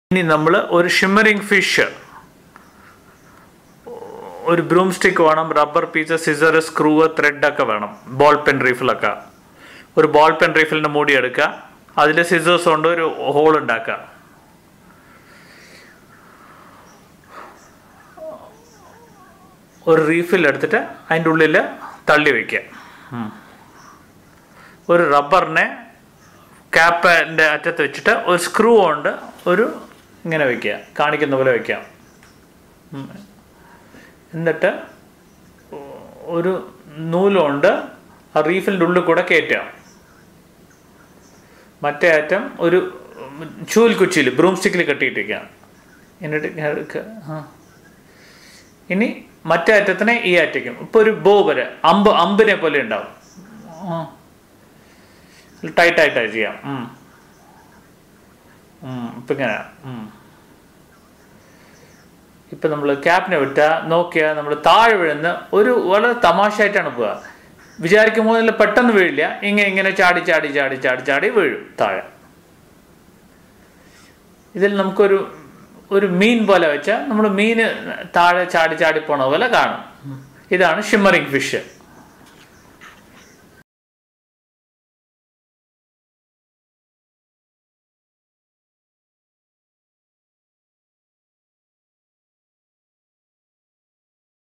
ഇനി നമ്മൾ ഒരു ഷിമ്മറിങ് ഫിഷ് ഒരു ബ്രൂം സ്റ്റിക്ക് വേണം rubber piece scissor screw thread ഒക്കെ വേണം ബോൾ പെൻ റീഫിലൊക്കെ ഒരു ബോൾ പെൻ റീഫിലിൻ്റെ മൂടി എടുക്കുക അതിൽ സിസേഴ്സ് കൊണ്ട് ഒരു ഹോൾ ഉണ്ടാക്കുക ഒരു റീഫിൽ എടുത്തിട്ട് അതിൻ്റെ ഉള്ളിൽ തള്ളി വയ്ക്കുക ഉം. ഒരു റബ്ബറിനെ ക്യാപ്പിൻ്റെ അറ്റത്ത് വെച്ചിട്ട് ഒരു സ്ക്രൂ കൊണ്ട് ഒരു ഇങ്ങനെ വയ്ക്കുക കാണിക്കുന്ന പോലെ വയ്ക്കാം ഉം. എന്നിട്ട് ഒരു നൂലുകൊണ്ട് ആ റീഫിൻ്റെ ഉള്ളിൽ കൂടെ കയറ്റുക മറ്റേ അറ്റം ഒരു ചൂൽ കുച്ചിയിൽ ബ്രൂം സ്റ്റിക്കിൽ കെട്ടിയിട്ടിരിക്കുക എന്നിട്ട് ഇങ്ങനെ എടുക്കുക ആ ഇനി മറ്റേ അറ്റത്തിനെ ഈ അറ്റയ്ക്കും ഇപ്പോൾ ഒരു ബോ വരെ അമ്പ് അമ്പിനെ പോലെ ഉണ്ടാവും ആ ടൈറ്റായിട്ടായി ചെയ്യാം ഉം. ഉം, ഇപ്പം ഇങ്ങനെ ഉം. ഇപ്പം നമ്മൾ ക്യാപ്പിനെ വിട്ടാൽ നോക്കിയാൽ നമ്മൾ താഴെ വീഴുന്ന ഒരു വളരെ തമാശയായിട്ടാണ് പോവുക വിചാരിക്കുമ്പോൾ അതിൽ പെട്ടെന്ന് വീഴില്ല ഇങ്ങനെ ഇങ്ങനെ ചാടി ചാടി ചാടി ചാടി ചാടി വീഴും താഴെ ഇതിൽ നമുക്കൊരു ഒരു മീൻ പോലെ വെച്ചാൽ നമ്മൾ മീൻ താഴെ ചാടി ചാടി പോണ പോലെ കാണും ഇതാണ് ഷിമ്മറിങ് ഫിഷ്